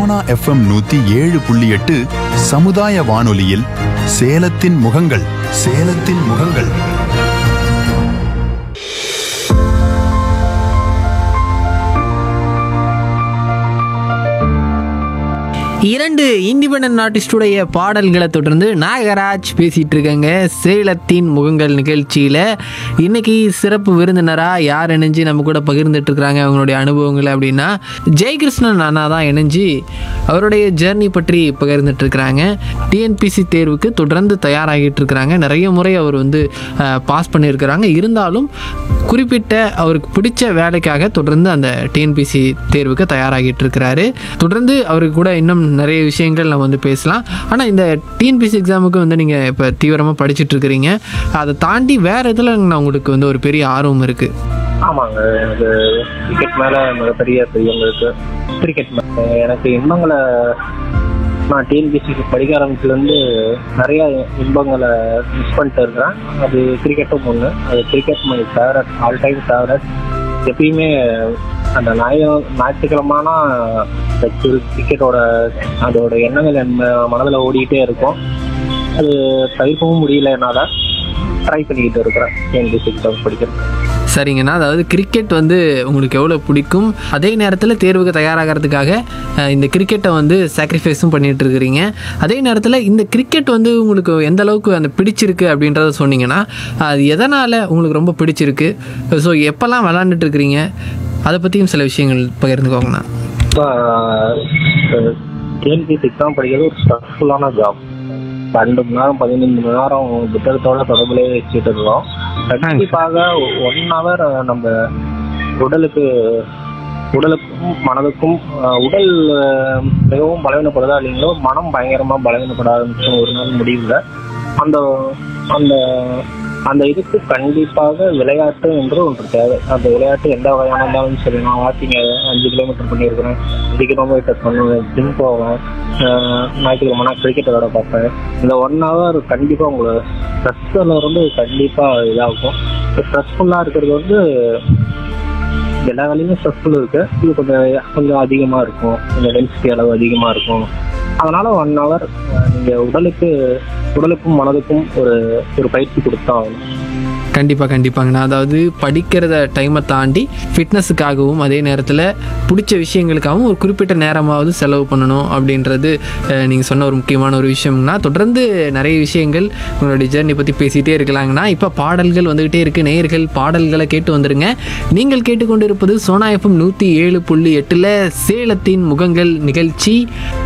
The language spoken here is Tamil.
சோனா எஃப்எம் நூத்தி ஏழு புள்ளி எட்டு சமுதாய வானொலியில் சேலத்தின் முகங்கள் சேலத்தின் முகங்கள் இரண்டு இண்டிபெண்டன்ட் ஆர்டிஸ்டுடைய பாடல்களை தொடர்ந்து நாகராஜ் பேசிட்டு இருக்கேங்க சேலத்தின் முகங்கள் நிகழ்ச்சியில் இன்னைக்கு சிறப்பு விருந்தினராக யார் இணைஞ்சு நம்ம கூட பகிர்ந்துட்டு இருக்கிறாங்க அவங்களுடைய அனுபவங்களை அப்படின்னா ஜெயகிருஷ்ணன் அண்ணா தான் இணைஞ்சு அவருடைய ஜேர்னி பற்றி பகிர்ந்துட்டு இருக்கிறாங்க டிஎன்பிசி தேர்வுக்கு தொடர்ந்து தயாராகிட்டு இருக்கிறாங்க நிறைய முறை அவர் வந்து பாஸ் பண்ணியிருக்கிறாங்க இருந்தாலும் குறிப்பிட்ட அவருக்கு பிடிச்ச வேலைக்காக தொடர்ந்து அந்த டிஎன்பிசி தேர்வுக்கு தயாராகிட்டு இருக்கிறாரு தொடர்ந்து அவருக்கு கூட இன்னும் நிறைய விஷயங்கள் நம்ம வந்து பேசலாம் ஆனால் இந்த டிஎன்பிசி எக்ஸாமுக்கு வந்து நீங்கள் இப்போ தீவிரமாக படிச்சுட்டு இருக்கிறீங்க அதை தாண்டி வேறு இதில் உங்களுக்கு வந்து ஒரு பெரிய ஆர்வம் இருக்குது ஆமாங்க எனக்கு கிரிக்கெட் மேல மிகப்பெரிய பிரியம் இருக்கு கிரிக்கெட் மேல எனக்கு இன்பங்களை நான் டிஎன்பிசிக்கு படிக்க ஆரம்பிச்சதுலேருந்து நிறைய இன்பங்களை மிஸ் பண்ணிட்டு இருக்கிறேன் அது கிரிக்கெட்டும் ஒன்று அது cricket my favourite all time favourite எப்பயுமே அந்த ஞாய ஞாயிற்றுக்கிழமான கிரிக்கெட்டோட அதோட எண்ணங்கள் என் மனதில் ஓடிக்கிட்டே இருக்கும் அது தவிர்க்கவும் முடியல என்னால் ட்ரை பண்ணிக்கிட்டு இருக்கிறேன் டிஎன்பிசி எக்ஸாம் படிக்கிறது சரிங்கண்ணா அதாவது கிரிக்கெட் வந்து உங்களுக்கு எவ்வளோ பிடிக்கும் அதே நேரத்தில் தேர்வுக்கு தயாராகிறதுக்காக அஹ், இந்த கிரிக்கெட்டை வந்து சாக்ரிஃபைஸும் பண்ணிட்டு இருக்கிறீங்க அதே நேரத்தில் இந்த கிரிக்கெட் வந்து உங்களுக்கு எந்த அளவுக்கு அந்த பிடிச்சிருக்கு அப்படின்றத சொன்னீங்கன்னா அது எதனால் உங்களுக்கு ரொம்ப பிடிச்சிருக்கு ஸோ எப்போல்லாம் விளாண்டுட்டு இருக்கிறீங்க அதை பற்றியும் சில விஷயங்கள் பகிர்ந்துக்கோங்கண்ணா இப்போ டிஎன்பிசி எக்ஸாம் படிக்கிறது ஒரு ஸ்ட்ரெஸ்ஃபுல்லான ஜாப் ரெண்டு மணி நேரம் பதினைந்து மணி நேரம் புத்தகத்தோட தொடர்புலே வச்சுட்டு இருக்கோம் கண்டிப்பாக ஒன் ஹவர் நம்ம உடலுக்கு உடலுக்கும் மனதுக்கும் அஹ், உடல் அஹ், மிகவும் பலவீனப்படுதா இல்லைங்களோ மனம் பயங்கரமா பலவீனப்பட ஆரம்பிச்சோம் ஒரு நாள் முடிவில் அந்த அந்த அந்த இதுக்கு கண்டிப்பாக விளையாட்டு என்று ஒன்று தேவை அந்த விளையாட்டு எந்த வகையான இருந்தாலும் சரி நான் வாக்கிங் அஞ்சு கிலோமீட்டர் பண்ணியிருக்கிறேன் அஞ்சு கிலோமீட்டர் பண்ணுவேன் ஜிம் போவேன் அஹ் ஞாயிற்றுக்கிழமை நான் கிரிக்கெட் விளையாட பார்ப்பேன் இந்த ஒன் ஹவர் கண்டிப்பாக உங்களை ஸ்ட்ரெஸ்ஸில் இருந்து கண்டிப்பாக இதாகும் ஸ்ட்ரெஸ்ஃபுல்லாக இருக்கிறது வந்து எல்லா வேலையுமே ஸ்ட்ரெஸ்ஃபுல் இருக்கு இது கொஞ்சம் கொஞ்சம் அதிகமாக இருக்கும் கொஞ்சம் டென்சிட்டி அளவு அதிகமாக இருக்கும் அதனால ஒன் ஹவர் நீங்கள் உடலுக்கு உடலுக்கும் மனதுக்கும் ஒரு ஒரு பயிற்சி கொடுத்தா ஆகணும் கண்டிப்பாக கண்டிப்பாங்கண்ணா அதாவது படிக்கிறத டைமை தாண்டி ஃபிட்னஸுக்காகவும் அதே நேரத்தில் பிடிச்ச விஷயங்களுக்காகவும் ஒரு குறிப்பிட்ட நேரமாவது செலவு பண்ணணும் அப்படின்றது நீங்கள் சொன்ன ஒரு முக்கியமான ஒரு விஷயம்னா தொடர்ந்து நிறைய விஷயங்கள் உங்களுடைய ஜேர்னி பற்றி பேசிகிட்டே இருக்கலாங்கண்ணா இப்போ பாடல்கள் வந்துக்கிட்டே இருக்குது நேயர்கள் பாடல்களை கேட்டு வந்துருங்க நீங்கள் கேட்டுக்கொண்டு இருப்பது சோனா எஃப்எம் நூற்றி ஏழு புள்ளி எட்டில் சேலத்தின் முகங்கள் நிகழ்ச்சி